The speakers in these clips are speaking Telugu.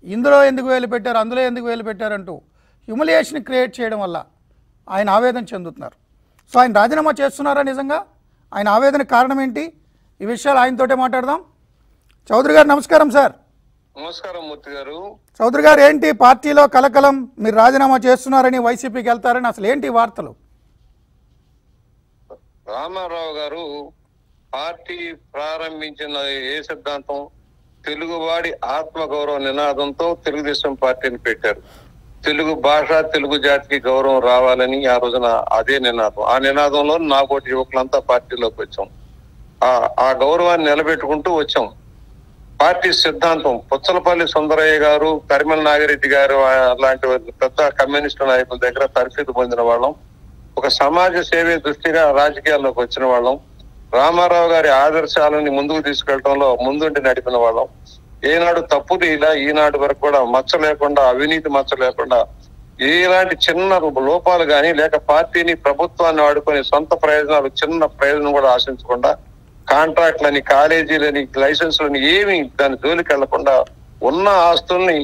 ఇందులో ఎందుకు వేలు పెట్టారు అందులో ఎందుకు వేలు పెట్టారంటూ హ్యూమిలియేషన్ క్రియేట్ చేయడం వల్ల ఆయన ఆవేదన చెందుతున్నారు సో ఆయన రాజీనామా చేస్తున్నారా నిజంగా ఆయన ఆవేదన కారణం ఏంటి ఈ విషయాలు ఆయనతోటే మాట్లాడదాం చౌదరి గారు నమస్కారం సార్ నమస్కారం మూర్తి గారు చౌదరి గారు ఏంటి పార్టీలో కలకలం మీరు రాజీనామా చేస్తున్నారని వైసీపీకి వెళ్తారని అసలు ఏంటి ఈ వార్తలు రామారావు గారు పార్టీ ప్రారంభించిన ఏ సిద్ధాంతం తెలుగువాడి ఆత్మగౌరవ నినాదంతో తెలుగుదేశం పార్టీని పెట్టారు తెలుగు భాష తెలుగు జాతికి గౌరవం రావాలని ఆ రోజున అదే నినాదం ఆ నినాదంలో నాకోటి యువకులంతా పార్టీలోకి వచ్చాం ఆ ఆ గౌరవాన్ని నిలబెట్టుకుంటూ వచ్చాం పార్టీ సిద్ధాంతం పుచ్చలపల్లి సుందరయ్య గారు కరిమల నాగిరెడ్డి గారు ఆ, లాంటి పెద్ద కమ్యూనిస్టు నాయకుల దగ్గర తరఫీదు పొందిన వాళ్ళం ఒక సమాజ సేవే దృష్టిగా రాజకీయాల్లోకి వచ్చిన వాళ్ళం రామారావు గారి ఆదర్శాలని ముందుకు తీసుకెళ్లడంలో ముందుండి నడిపిన వాళ్ళం ఏనాడు తప్పులు ఇలా ఈనాడు వరకు కూడా మచ్చ లేకుండా అవినీతి మచ్చ లేకుండా ఎలాంటి చిన్న లోపాలు కానీ లేక పార్టీని ప్రభుత్వాన్ని వాడుకొని సొంత ప్రయోజనాలు చిన్న ప్రయోజనం కూడా ఆశించకుండా కాంట్రాక్ట్లని కాలేజీలని లైసెన్స్లని ఏమి దాని జోలికి వెళ్లకుండా ఉన్న ఆస్తుల్ని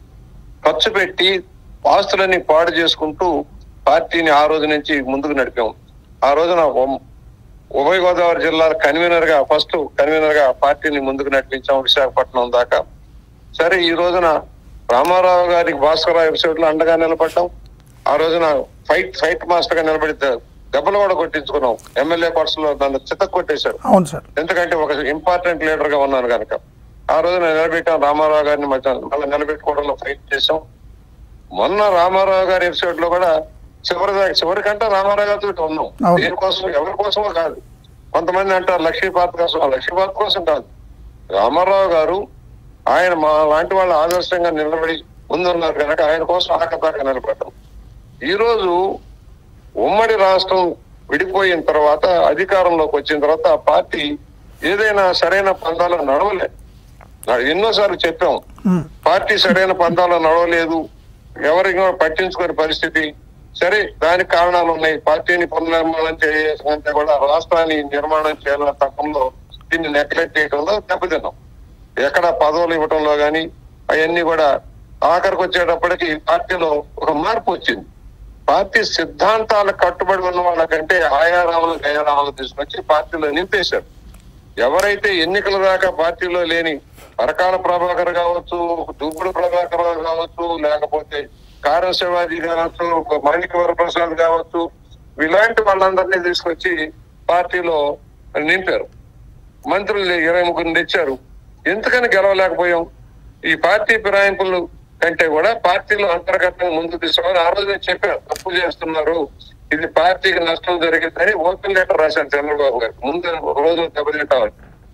ఖర్చు పెట్టి ఆస్తులన్నీ పాడు చేసుకుంటూ పార్టీని ఆ రోజు నుంచి ముందుకు నడిపాం ఆ రోజున ఉమ్- ఉభయ గోదావరి జిల్లా కన్వీనర్ గా ఫస్ట్ కన్వీనర్ గా పార్టీని ముందుకు నడిపించాం విశాఖపట్నం దాకా సరే ఈ రోజున రామారావు గారికి భాస్కరరావు ఎపిసోడ్ లో అండగా నిలబడ్డాం ఆ రోజున ఫైట్ ఫైట్ మాస్టర్ గా నిలబడి దెబ్బలు కూడా కొట్టించుకున్నాం ఎమ్మెల్యే కోర్స్ లో నన్ను చిత్త కొట్టేశారు అవును సార్ ఎందుకంటే ఒక ఇంపార్టెంట్ లీడర్ గా ఉన్నాను కనుక ఆ రోజు నేను నిలబెట్టాం రామారావు గారిని మధ్య మళ్ళీ నిలబెట్టుకోవడంలో ఫైట్ చేసాం మొన్న రామారావు గారి ఎపిసోడ్ లో కూడా చివరి దాకా చివరి కంటే రామారావు గారితో ఉన్నాం అవును. దేనికోసం ఎవరి కోసమో కాదు కొంతమంది అంటారు లక్ష్మీపాత కోసం లక్ష్మీపాత కోసం కాదు రామారావు గారు ఆయన మా లాంటి వాళ్ళ ఆదర్శంగా నిలబడి ముందున్నారు కనుక ఆయన కోసం ఆకతాక నిలబడ్డాం ఈ రోజు ఉమ్మడి రాష్ట్రం విడిపోయిన తర్వాత అధికారంలోకి వచ్చిన తర్వాత ఆ పార్టీ ఏదైనా సరైన పందాలో నడవలే నా- ఎన్నోసార్లు చెప్పాం ఉమ్. పార్టీ సరైన పందాలో నడవలేదు ఎవరికి పట్టించుకునే పరిస్థితి సరే దానికి కారణాలు ఉన్నాయి పార్టీని పునర్నిర్మాణం చేయాలంటే కూడా రాష్ట్రాన్ని నిర్మాణం చేయాలన్న తప్పంలో దీన్ని నెగ్లెక్ట్ చేయడంలో దెబ్బతిన్నాం ఎక్కడ పదవులు ఇవ్వటంలో గాని అవన్నీ కూడా ఆఖరికి వచ్చేటప్పటికి పార్టీలో ఒక మార్పు వచ్చింది పార్టీ సిద్ధాంతాల కట్టుబడి ఉన్న వాళ్ళకంటే ఆయారాములు గయారాములు తీసుకొచ్చి పార్టీలో నింపేశారు ఎవరైతే ఎన్నికల దాకా పార్టీలో లేని పరకాల ప్రభాకర్ కావచ్చు దూపుడు ప్రభాకర్ రావు కావచ్చు లేకపోతే కారం శివాజీ కావచ్చు మాణిక్యవర ప్రసాద్ కావచ్చు ఇలాంటి వాళ్ళందరినీ తీసుకొచ్చి పార్టీలో నింపారు మంత్రులు ఇరవై ముగ్గురు తెచ్చారు ఎందుకని గెలవలేకపోయాం ఈ పార్టీ ఫిరాయింపులు కంటే కూడా పార్టీలో అంతర్గతంగా ముందు తీసుకోవాలి ఆ రోజు నేను చెప్పాను తప్పు చేస్తున్నారు ఇది పార్టీకి నష్టం జరిగిందని ఓపెన్ లెటర్ రాశాను చంద్రబాబు గారు ముందు ఒక రోజు దెబ్బతింటామని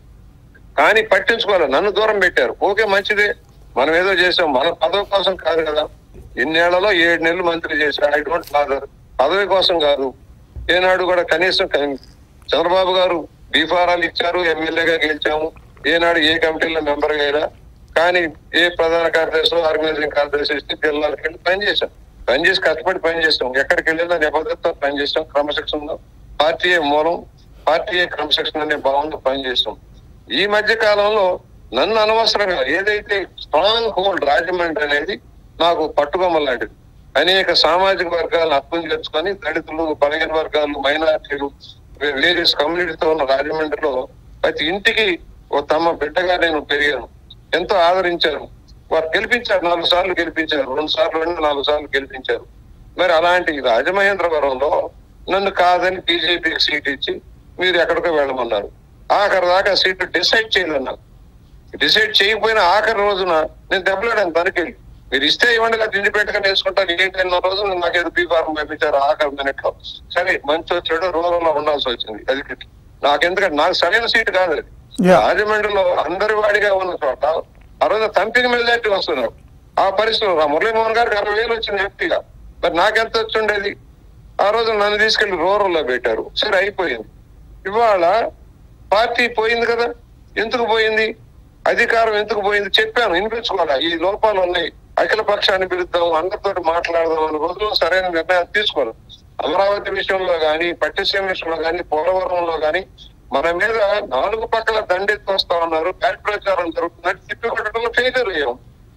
కానీ పట్టించుకోవాలి నన్ను దూరం పెట్టారు ఓకే మంచిదే మనం ఏదో చేసాం మన పదవి కోసం కాదు కదా ఇన్నేళ్లలో ఏడు నెలలు మంత్రి చేశారు ఐ డోంట్ ఫాదర్ పదవి కోసం కాదు ఏనాడు కూడా కనీసం కన్- చంద్రబాబు గారు బీఫారాలు ఇచ్చారు ఎమ్మెల్యేగా గెలిచాము ఏనాడు ఏ కమిటీలో మెంబర్ అయినా కానీ ఏ ప్రధాన కార్యదర్శి ఆర్గనైజింగ్ కార్యదర్శి ఇస్తే జిల్లాలకు వెళ్ళి పనిచేశాం పనిచేసి కష్టపడి పనిచేస్తాం ఎక్కడికి వెళ్ళినా నిబద్ధతతో పనిచేస్తాం క్రమశిక్షణలో పార్టీయే మూలం పార్టీయే క్రమశిక్షణ అనే భావంలో పనిచేస్తాం ఈ మధ్య కాలంలో నన్ను అనవసరంగా ఏదైతే స్ట్రాంగ్ హోల్డ్ రాజమండ్రి అనేది నాకు పట్టుకొమ్మ లాంటిది అనేక సామాజిక వర్గాలను అర్థం చేసుకొని దళితులు బలహీన వర్గాలు మైనార్టీలు వేరియస్ కమ్యూనిటీతో ఉన్న రాజమండ్రిలో ప్రతి ఇంటికి ఓ తమ బిడ్డగా నేను పెరిగాను ఎంతో ఆదరించారు వారు గెలిపించారు నాలుగు సార్లు గెలిపించారు రెండు సార్లు రెండు నాలుగు సార్లు గెలిపించారు మరి అలాంటి రాజమహేంద్రవరంలో నన్ను కాదని బీజేపీకి సీట్ ఇచ్చి మీరు ఎక్కడికో వెళ్ళమన్నారు ఆఖరి దాకా సీటు డిసైడ్ చేయలేన్నారు డిసైడ్ చేయకపోయినా ఆఖరి రోజున నేను దెబ్బలాడాను తనకెళ్ళి మీరు ఇస్తే ఇవ్వండి కదా ఇండిపెండెంట్ గా నేర్చుకుంటాను ఏంటన్న రోజు నాకు ఏదో బీ ఫార్మ్ పంపించారు ఆఖరి మినిట్ లో సరే మంచి వచ్చాడు రూరల్ లో ఉండాల్సి వచ్చింది అది నాకెందుకంటే నాకు సరైన సీట్ కాదు అది Yeah. రాజమండ్రిలో అందరి వాడిగా ఉన్న చోట ఆ రోజు తంపిక మెజార్టీ వస్తున్నారు ఆ పరిస్థితుల్లో రా మురళీమోహన్ గారికి అరవై వేలు వచ్చింది హ్యాపీగా మరి నాకెంత వచ్చి ఉండేది ఆ రోజు నన్ను తీసుకెళ్లి రూరల్ లో పెట్టారు సరే అయిపోయింది ఇవాళ పార్టీ పోయింది కదా ఎందుకు పోయింది అధికారం ఎందుకు పోయింది చెప్పాను వినిపించుకోవాలా ఈ లోపాలు ఉన్నాయి అఖిల పక్షాన్ని పిలుద్దాం అందరితో మాట్లాడదాం అనే రోజులు సరైన నిర్ణయాలు తీసుకోవాలి అమరావతి విషయంలో గాని పట్టిసీమ విషయంలో గాని పోలవరంలో గాని మన మీద నాలుగు పక్కల దండెత్తి వస్తా ఉన్నారు బ్యాట్ ప్రచారం జరుగుతున్నట్టు తిప్పి కొట్టడంలో ఫెయిలియర్ అయ్యాం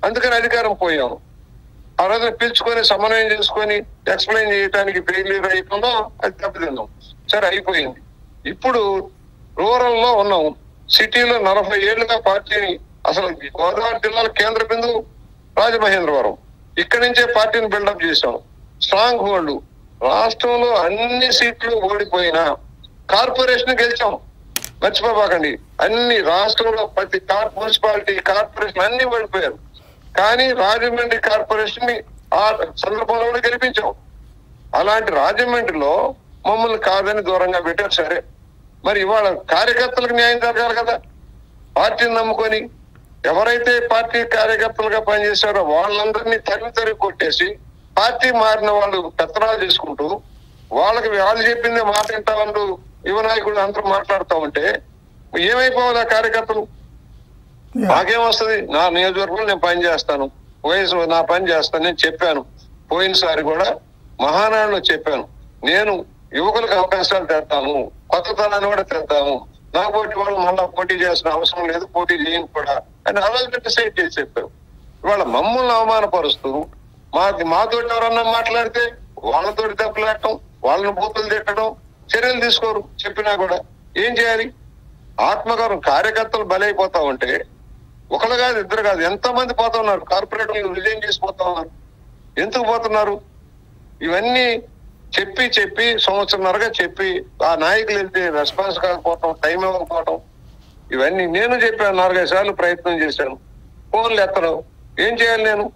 అందుకని అధికారం పోయాము ఆ రోజున పిలుచుకొని సమన్వయం చేసుకొని ఎక్స్ప్లెయిన్ చేయడానికి ఫెయిల్యూర్ అయిపోయిందో అది దెబ్బతిన్నాం సరే అయిపోయింది ఇప్పుడు రూరల్ లో ఉన్నాం సిటీలో నలభై ఏళ్లుగా పార్టీని అసలు గోదావరి జిల్లాల కేంద్ర బిందువు రాజమహేంద్రవరం ఇక్కడి నుంచే పార్టీని బిల్డప్ చేశాం స్ట్రాంగ్ హోల్డ్ రాష్ట్రంలో అన్ని సీట్లు ఓడిపోయినా కార్పొరేషన్ గెలిచాం మర్చిపోబాకండి అన్ని రాష్ట్రంలో ప్రతి కార్ మున్సిపాలిటీ కార్పొరేషన్ అన్ని ఓడిపోయారు కానీ రాజమండ్రి కార్పొరేషన్ ని ఆ సందర్భంలో కూడా గెలిపించాం అలాంటి రాజమండ్రిలో మమ్మల్ని కాదని దూరంగా పెట్టారు సరే మరి ఇవాళ కార్యకర్తలకు న్యాయం జరగాలి కదా పార్టీని నమ్ముకొని ఎవరైతే పార్టీ కార్యకర్తలుగా పనిచేశారో వాళ్ళందరినీ తరిమి తరిమి కొట్టేసి పార్టీ మారిన వాళ్ళు పెత్తనాలు చేసుకుంటూ వాళ్ళకి వాళ్ళు చెప్పిందే మాట వింటామంటూ యువ నాయకులు అందరూ మాట్లాడుతూ ఉంటే ఏమైపోవాలి ఆ కార్యకర్తలు Yeah. నాకేం వస్తుంది నా నియోజకవర్గంలో నేను పని చేస్తాను వయసు నా పని చేస్తాను నేను చెప్పాను పోయినసారి కూడా మహానాడులో చెప్పాను నేను యువకులకు అవకాశాలు తెస్తాను కొత్త తరాన్ని కూడా తెస్తాము నా పోటీ వాళ్ళు మళ్ళా పోటీ చేసిన అవసరం లేదు పోటీ చేయను కూడా అని అలాగే డిసైడ్ చేసి చెప్పారు ఇవాళ మమ్మల్ని అవమానపరుస్తూ మాకు మాతోటి ఎవరన్నా మాట్లాడితే వాళ్ళతోటి దెబ్బలాడటం వాళ్ళని బూతులు తిట్టడం చర్యలు తీసుకోరు చెప్పినా కూడా ఏం చేయాలి ఆత్మగౌరవం కార్యకర్తలు బలైపోతా ఉంటే ఒకళ్ళు కాదు ఇద్దరు కాదు ఎంత మంది పోతా ఉన్నారు కార్పొరేటర్లు రిజైన్ చేసి పోతా ఉన్నారు ఎందుకు పోతున్నారు ఇవన్నీ చెప్పి చెప్పి సంవత్సరంన్నరగా చెప్పి ఆ నాయకులు వెళ్తే రెస్పాన్స్ కాకపోవటం టైం ఇవ్వకపోవటం ఇవన్నీ నేను చెప్పాను నాలుగైదు సార్లు ప్రయత్నం చేశాను ఫోన్లు ఎత్తను ఏం చేయాలి నేను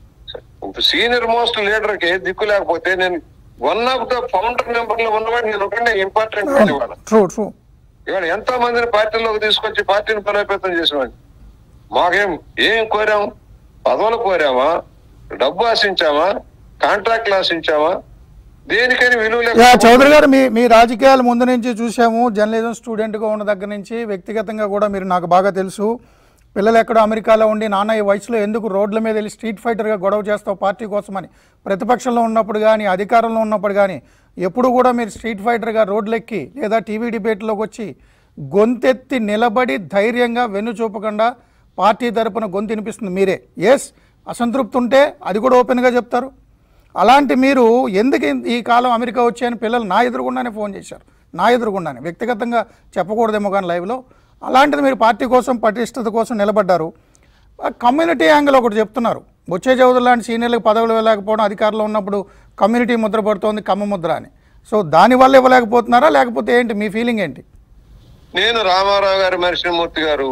సీనియర్ మోస్ట్ లీడర్ కి దిక్కు లేకపోతే నేను one of the founder member లో ఉన్నవాడు నేను ఒకటే ఇంపార్టెంట్ ఇవాళ ట్రూ ట్రూ ఇవాళ ఎంతో మందిని పార్టీలోకి తీసుకొచ్చి పార్టీని బలోపేతం చేసినవాడిని మాకేం ఏం కోరాం పదవులు కోరామా డబ్బు ఆశించామా కాంట్రాక్ట్లు ఆశించామా దేనికని విలువ యా లేకపోతే చౌదరి గారు మీ మీ రాజకీయాలు ముందు నుంచి చూసాము జర్నలిజం స్టూడెంట్గా ఉన్న దగ్గర నుంచి వ్యక్తిగతంగా కూడా మీరు నాకు బాగా తెలుసు పిల్లలు ఎక్కడో అమెరికాలో ఉండి నాన్న ఈ వయసులో ఎందుకు రోడ్ల మీద వెళ్ళి స్ట్రీట్ ఫైటర్గా గొడవ చేస్తావు పార్టీ కోసమని ప్రతిపక్షంలో ఉన్నప్పుడు కానీ అధికారంలో ఉన్నప్పుడు కానీ ఎప్పుడు కూడా మీరు స్ట్రీట్ ఫైటర్గా రోడ్లెక్కి లేదా టీవీ డిబేట్లోకి వచ్చి గొంతెత్తి నిలబడి ధైర్యంగా వెన్ను చూపకుండా పార్టీ తరపున గొంతు వినిపిస్తుంది మీరే ఎస్ అసంతృప్తి ఉంటే అది కూడా ఓపెన్గా చెప్తారు అలాంటి మీరు ఎందుకు ఇన్- ఈ కాలం అమెరికా వచ్చాయని పిల్లలు నా ఎదురుగుండానే ఫోన్ చేశారు నా ఎదురుగుండానే వ్యక్తిగతంగా చెప్పకూడదేమో కానీ లైవ్లో అలాంటిది మీరు పార్టీ కోసం పటిష్టత కోసం నిలబడ్డారు ఆ కమ్యూనిటీ యాంగిల్ ఒకటి చెప్తున్నారు బొచ్చే చౌదరి లాంటి సీనియర్లకు పదవులు ఇవ్వలేకపోవడం అధికారంలో ఉన్నప్పుడు కమ్యూనిటీ ముద్ర పడుతోంది కమ్మ ముద్ర అని సో దానివల్ల ఇవ్వలేకపోతున్నారా లేకపోతే ఏంటి మీ ఫీలింగ్ ఏంటి నేను రామారావు గారి మనిషిని మూర్తి గారు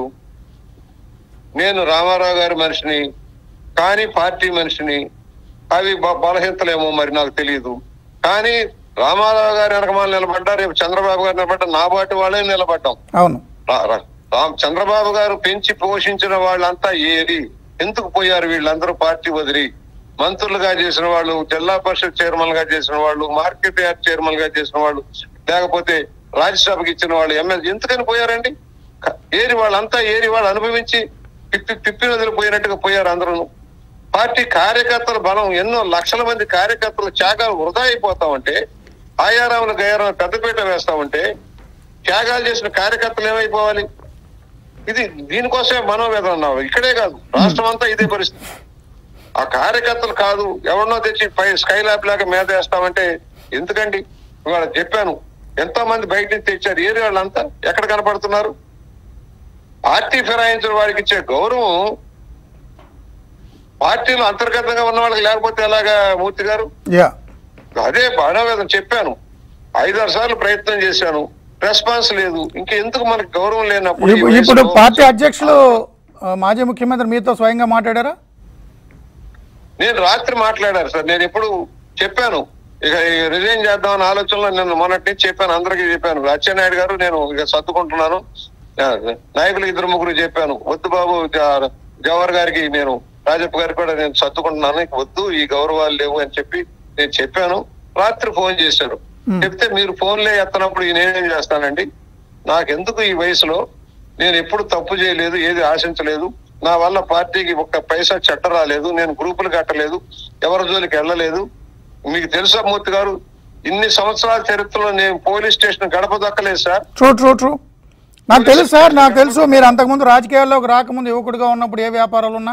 నేను రామారావు గారి మనిషిని కానీ పార్టీ మనిషిని అవి బ- బలహీనతలేమో మరి నాకు తెలియదు కానీ రామారావు గారి వెనకమాల నిలబడ్డా రేపు చంద్రబాబు గారు నిలబడ్డా నా బాటి వాళ్ళే నిలబడ్డాం అవును రా- రా- రామ్ చంద్రబాబు గారు పెంచి పోషించిన వాళ్ళంతా ఏరి ఎందుకు పోయారు వీళ్ళందరూ పార్టీ వదిలి మంత్రులుగా చేసిన వాళ్ళు జిల్లా పరిషత్ చైర్మన్ గా చేసిన వాళ్ళు మార్కెట్ యార్డ్ చైర్మన్ గా చేసిన వాళ్ళు లేకపోతే రాజ్యసభకి ఇచ్చిన వాళ్ళు ఎమ్మెల్యే ఎందుకని పోయారండి క- ఏరి వాళ్ళంతా ఏరి వాళ్ళు అనుభవించి పిప్పి పిప్పి వదిలి పోయినట్టుగా పోయారు అందరూ పార్టీ కార్యకర్తల బలం ఎన్నో లక్షల మంది కార్యకర్తల త్యాగాలు వృధా అయిపోతా ఉంటే ఆయారాములు గయారాలు పెద్దపీట వేస్తా ఉంటే త్యాగాలు చేసిన కార్యకర్తలు ఏమైపోవాలి ఇది దీనికోసమే మనోవేదన ఉన్నావు ఇక్కడే కాదు రాష్ట్రం అంతా ఇదే పరిస్థితి ఆ కార్యకర్తలు కాదు ఎవరినో తెచ్చి పై స్కై ల్యాబ్ లాగా మీద వేస్తామంటే ఎందుకండి ఇవాళ చెప్పాను ఎంతో మంది బయట నుంచి తెచ్చారు ఏరి వాళ్ళంతా ఎక్కడ కనపడుతున్నారు పార్టీ ఫిరాయించిన వాడికి ఇచ్చే గౌరవం పార్టీలో అంతర్గతంగా ఉన్న వాళ్ళకి లేకపోతే ఎలాగా మూర్తి గారు యా అదే మనోవేదన చెప్పాను ఐదారు సార్లు ప్రయత్నం చేశాను రెస్పాన్స్ లేదు ఇంకా ఎందుకు మనకు గౌరవం లేనప్పుడు ఈ ఇప్పుడు ఇప్పుడు వయసులో- పార్టీ అధ్యక్షులు ఆ, మాజీ ముఖ్యమంత్రి మీతో స్వయంగా మాట్లాడారా నేను రాత్రి మాట్లాడారు సార్ నేను ఎప్పుడు చెప్పాను ఇక రిజైన్ చేద్దామని ఆలోచనలో నేను మొన్నటి నుంచి చెప్పాను అందరికీ చెప్పాను అచ్చెన్నాయుడు గారు నేను ఇక సర్దుకుంటున్నాను ఆ, నాయకులు ఇద్దరు ముగ్గురు చెప్పాను వద్దు బాబు జ- జవహర్ గారికి నేను రాజప్ప గారికి కూడా నేను సర్దుకుంటున్నాను ఇక వద్దు ఈ గౌరవాలు లేవు అని చెప్పి నేను చెప్పాను రాత్రి ఫోన్ చేశారు చెప్తే మీరు ఫోన్లే ఎత్తనప్పుడు ఈ నేనేం చేస్తానండి నాకెందుకు ఈ వయసులో నేను ఎప్పుడు తప్పు చేయలేదు ఏది ఆశించలేదు నా వల్ల పార్టీకి ఒక్క పైసా చెట్ట రాలేదు నేను గ్రూపులు కట్టలేదు ఎవరి జోలికి వెళ్ళలేదు మీకు తెలుసా మూర్తి గారు ఇన్ని సంవత్సరాల చరిత్రలో నేను పోలీస్ స్టేషన్ గడప దక్కలేదు సార్ ట్రూ ట్రూ ట్రూ నాకు తెలుసు సార్ నాకు తెలుసు మీరు అంతకుముందు రాజకీయాల్లోకి రాకముందు యువకుడిగా ఉన్నప్పుడు ఏ వ్యాపారాలు ఉన్నా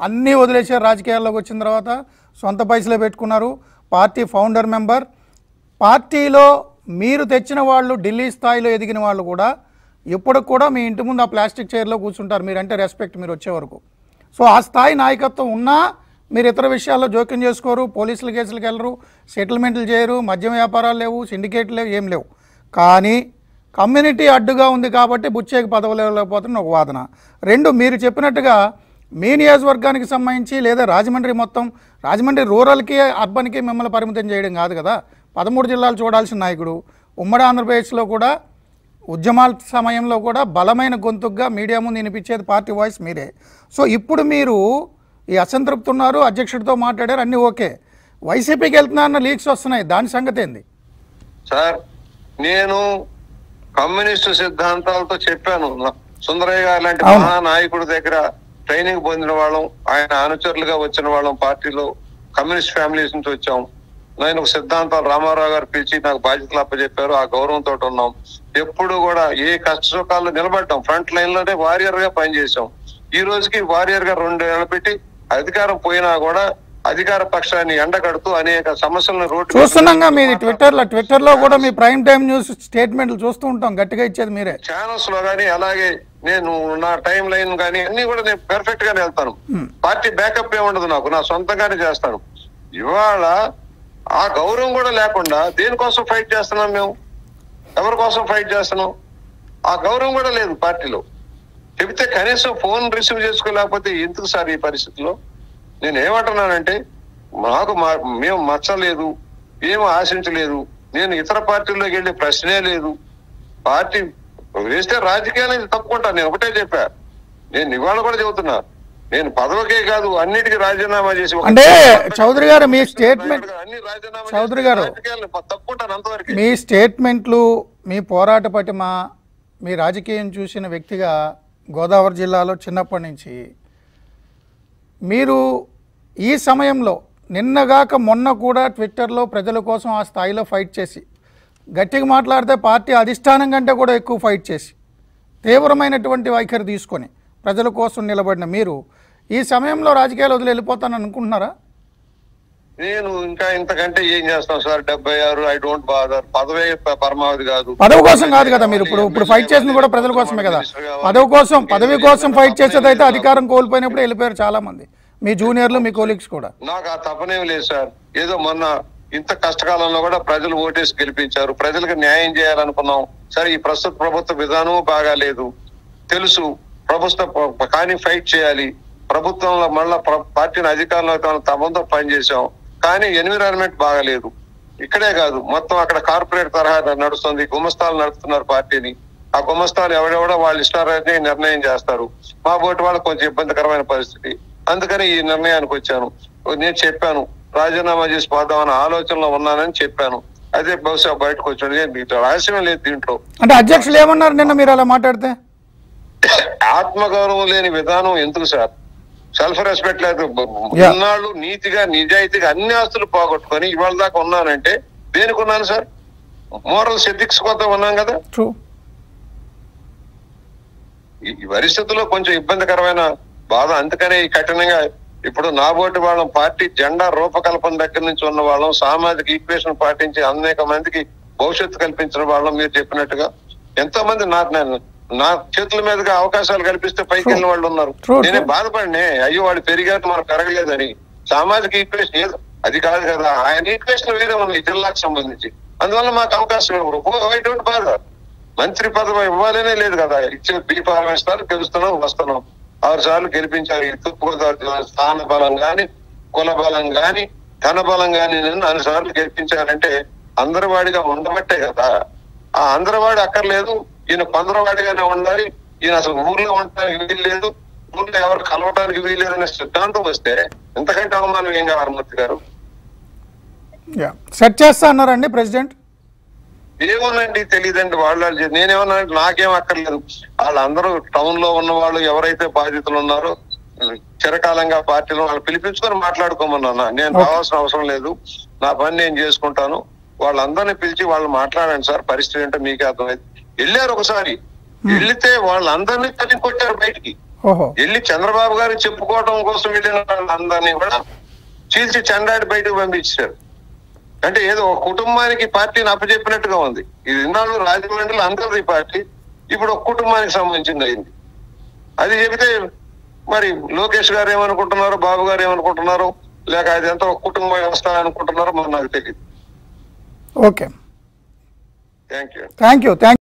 అన్నీ వదిలేశారు రాజకీయాల్లోకి వచ్చిన తర్వాత సొంత పైసలే పెట్టుకున్నారు పార్టీ ఫౌండర్ మెంబర్ పార్టీలో మీరు తెచ్చిన వాళ్ళు ఢిల్లీ స్థాయిలో ఎదిగిన వాళ్ళు కూడా ఇప్పటికి కూడా మీ ఇంటి ముందు ఆ ప్లాస్టిక్ చైర్లో కూర్చుంటారు మీరంటే రెస్పెక్ట్ మీరు వచ్చే వరకు సో ఆ స్థాయి నాయకత్వం ఉన్నా మీరు ఇతర విషయాల్లో జోక్యం చేసుకోరు పోలీసుల కేసులకు వెళ్ళరు సెటిల్మెంట్లు చేయరు మద్యం వ్యాపారాలు లేవు సిండికేట్లు లేవు ఏం లేవు కానీ కమ్యూనిటీ అడ్డుగా ఉంది కాబట్టి బుచ్చేకి పదవులు లేకపోతున్న ఒక వాదన రెండు మీరు చెప్పినట్టుగా మీ నియోజకవర్గానికి సంబంధించి లేదా రాజమండ్రి మొత్తం రాజమండ్రి రూరల్కి అర్బన్కి మిమ్మల్ని పరిమితం చేయడం కాదు కదా పదమూడు జిల్లాలు చూడాల్సిన నాయకుడు ఉమ్మడి ఆంధ్రప్రదేశ్లో కూడా ఉద్యమాల సమయంలో కూడా బలమైన గొంతుగ్గా మీడియా ముందు వినిపించేది పార్టీ వాయిస్ మీరే సో ఇప్పుడు మీరు ఈ అసంతృప్తి ఉన్నారు అధ్యక్షుడితో మాట్లాడారు అన్నీ ఓకే వైసీపీకి వెళ్తున్నారన్న లీక్స్ వస్తున్నాయి దాని సంగతి ఏంది సార్ నేను కమ్యూనిస్టు సిద్ధాంతాలతో చెప్పాను నా- సుందరయ్య గారు లాంటి అవును. మహానాయకుడి దగ్గర ట్రైనింగ్ పొందిన వాళ్ళం ఆయన అనుచరులుగా వచ్చిన వాళ్ళం పార్టీలో కమ్యూనిస్ట్ ఫ్యామిలీస్ నుంచి వచ్చాం నేను ఒక సిద్ధాంతాలు రామారావు గారు పిలిచి నాకు బాధ్యతలు అప్పచెప్పారు ఆ గౌరవంతో ఉన్నాం ఎప్పుడు కూడా ఏ కష్ట సుఖాల్లో నిలబడ్డాం ఫ్రంట్ లైన్ లోనే వారియర్ గా పనిచేసాం ఈ రోజుకి వారియర్ గా రెండు ఏళ్ళు పెట్టి అధికారం పోయినా కూడా అధికార పక్షాన్ని ఎండగడుతూ అనేక సమస్యలను రోడ్డు చూస్తున్నాగా మీది ట్విట్టర్లో ట్విట్టర్లో కూడా మీ ప్రైమ్ టైం న్యూస్ స్టేట్మెంట్లు చూస్తూ ఉంటాం గట్టిగా ఇచ్చేది మీరే ఛానల్స్ లో గానీ అలాగే నేను నా టైం లైన్ గానీ అన్ని కూడా నేను పెర్ఫెక్ట్ గానే వెళ్తాను పార్టీ బ్యాకప్ ఏ ఉండదు నాకు నా సొంతంగానే చేస్తాను ఇవాళ ఆ గౌరవం కూడా లేకుండా దేనికోసం ఫైట్ చేస్తున్నాం మేము ఎవరి కోసం ఫైట్ చేస్తున్నాం ఆ గౌరవం కూడా లేదు పార్టీలో చెబితే కనీసం ఫోన్ రిసీవ్ చేసుకోలేకపోతే ఎందుకు సార్ ఈ పరిస్థితిలో నేను ఏమంటున్నానంటే మాకు మా- మేము మచ్చలేదు ఏం ఆశించలేదు నేను ఇతర పార్టీల్లోకి వెళ్ళే ప్రశ్నే లేదు పార్టీ వేస్తే రాజకీయాలు తప్పుకుంటాను నేను ఒకటే చెప్పా నేను ఇవాళ కూడా చెబుతున్నా నేను పదవికే కాదు అన్నిటికీ రాజీనామా చేసి ఒక- అంటే చౌదరి గారు మీ స్టేట్మెంట్ అన్ని రాజీనామా చేసి చౌదరి గారు. రాజకీయాలను తప్పుకుంటాను అంతవరకు మీ స్టేట్మెంట్లు మీ పోరాట పటిమ మీ రాజకీయం చూసిన వ్యక్తిగా గోదావరి జిల్లాలో చిన్నప్పటి నుంచి మీరు ఈ సమయంలో నిన్నగాక మొన్న కూడా ట్విట్టర్లో ప్రజల కోసం ఆ స్థాయిలో ఫైట్ చేసి గట్టిగా మాట్లాడితే పార్టీ అధిష్టానం కంటే కూడా ఎక్కువ ఫైట్ చేసి తీవ్రమైనటువంటి వైఖరి తీసుకొని ప్రజల కోసం నిలబడిన మీరు ఈ సమయంలో రాజకీయాలు వదిలి వెళ్ళిపోతాను అనుకుంటున్నారా నేను ఇంకా ఇంతకంటే ఏం చేస్తాం సార్ డెబ్బై ఆరు ఐ డోంట్ బాదర్ పదవే ప- పరమావధి కాదు పదవి కోసం కాదు కదా మీరు ఇప్పుడు ఇప్పుడు ఫైట్ చేసింది కూడా ప్రజల కోసమే కదా పదవి కోసం పదవి కోసం ఫైట్ చేసేది అయితే అధికారం కోల్పోయినప్పుడు వెళ్ళిపోయారు చాలా మంది మీ జూనియర్లు మీ కోలీగ్స్ కూడా నాకు ఆ తపనేం లేదు సార్ ఏదో మొన్న ఇంత కష్టకాలంలో కూడా ప్రజలు ఓటేసి గెలిపించారు ప్రజలకు న్యాయం చేయాలనుకున్నాం సరే ఈ ప్రస్తుత ప్రభుత్వ విధానం బాగాలేదు తెలుసు ప్రభుత్వ ప- కానీ ఫైట్ చేయాలి ప్రభుత్వంలో మళ్ళా ప్ర- పార్టీని అధికారంలో తమంతో పనిచేసాం కానీ ఎన్విరాన్మెంట్ బాగాలేదు ఇక్కడే కాదు మొత్తం అక్కడ కార్పొరేట్ తరహా నడుస్తుంది గుమస్తాలు నడుపుతున్నారు పార్టీని ఆ గుమస్తాలు ఎవడెవడో వాళ్ళు ఇష్టారాన్ని నిర్ణయం చేస్తారు మా బోటి వాళ్ళకి కొంచెం ఇబ్బందికరమైన పరిస్థితి అందుకని ఈ నిర్ణయానికి వచ్చాను నేను చెప్పాను రాజీనామా చేసి పోదామన్న ఆలోచనలో ఉన్నానని చెప్పాను అదే బహుశా బయటకు వచ్చాడు ఏ మీకు రహస్యం లేదు దీంట్లో అంటే అధ్యక్షులు ఏమన్నారు నిన్న మీరు అలా మాట్లాడితే ఆత్మగౌరవం లేని విధానం ఎందుకు సార్ సెల్ఫ్ రెస్పెక్ట్ లేదు Yeah. ఇన్నాళ్ళు నీతిగా నిజాయితీగా అన్ని ఆస్తులు పోగొట్టుకొని ఇవాళ దాకా ఉన్నానంటే దేనికి ఉన్నాను సార్ మోరల్ ఎథిక్స్ కొత్త ఉన్నాం కదా ట్రూ ఈ ఈ పరిస్థితుల్లో కొంచెం ఇబ్బందికరమైన బాధ అందుకనే ఈ కఠినంగా ఇప్పుడు నాబోటి వాళ్ళం పార్టీ జెండా రూపకల్పన దగ్గర నుంచి ఉన్న వాళ్ళం సామాజిక ఈక్వేషన్ పాటించి అనేక మందికి భవిష్యత్తు కల్పించిన వాళ్ళం మీరు చెప్పినట్టుగా ఎంతో మంది నా నా- నా చేతుల మీదుగా అవకాశాలు కల్పిస్తే పైకి వెళ్ళిన వాళ్ళు ఉన్నారు True, నేనే true. బాధపడినే అయ్యో వాళ్ళు పెరిగారు మనకు పెరగలేదని సామాజిక ఈక్వేషన్ ఏదో అది కాదు కదా ఆయన ఈక్వేషన్ వేరే ఉంది ఈ జిల్లాకు సంబంధించి అందువల్ల మాకు అవకాశం ఇవ్వరు ఐ డోంట్ బాధ మంత్రి పదవి ఇవ్వాలనే లేదు కదా ఇచ్చే బీ పార్లమెంట్ గెలుస్తున్నాం వస్తున్నాం ఆరు సార్లు గెలిపించారు ఈ తూర్పుగోదావరి జిల్లా స్థాన బలం గాని కుల బలం గాని ధన బలం గాని నన్ను అన్ని సార్లు గెలిపించారంటే అందరివాడిగా ఉండబట్టే కదా ఆ అందరివాడి అక్కర్లేదు ఈయన కొందరవాడిగానే ఉండాలి ఈయన అసలు ఊర్లో ఉండడానికి వీలు లేదు ఊర్లో ఎవరు కలవడానికి వీలు లేదనే సిద్ధాంతం వస్తే ఎంతకంటే అవమానం ఏం కావాలి మూర్తి గారు యా సెట్ చేస్తా అన్నారండి ప్రెసిడెంట్ ఏమోనండి తెలియదండి వాళ్ళు వాళ్ళు చే- నేనేమన్నా అంటే నాకేం అక్కర్లేదు వాళ్ళందరూ టౌన్ లో ఉన్న వాళ్ళు ఎవరైతే బాధితులు ఉన్నారో చిరకాలంగా పార్టీలో వాళ్ళు పిలిపించుకొని మాట్లాడుకోమన్నా నేను రావాల్సిన అవసరం లేదు నా పని నేను చేసుకుంటాను వాళ్ళందరినీ పిలిచి వాళ్ళు మాట్లాడండి సార్ పరిస్థితి ఏంటో మీకే అర్థమైంది వెళ్ళారు ఒకసారి వెళ్తే వాళ్ళందరినీ తల్లి కొట్టారు బయటికి ఓహో వెళ్ళి చంద్రబాబు గారికి చెప్పుకోవడం కోసం వెళ్ళిన అందరినీ కూడా చీల్చి చెండాడి బయటకు పంపించారు అంటే ఏదో ఒక కుటుంబానికి పార్టీని అప్పచెప్పినట్టుగా ఉంది ఇది ఇన్నాళ్ళు రాజమండ్రిలో అందరిది పార్టీ ఇప్పుడు ఒక కుటుంబానికి సంబంధించింది అయింది అది చెబితే మరి లోకేష్ గారు ఏమనుకుంటున్నారు బాబు గారు ఏమనుకుంటున్నారు లేక అది ఎంత ఒక కుటుంబ వ్యవస్థ అనుకుంటున్నారో మరి నాకు తెలియదు okay thank you thank you thank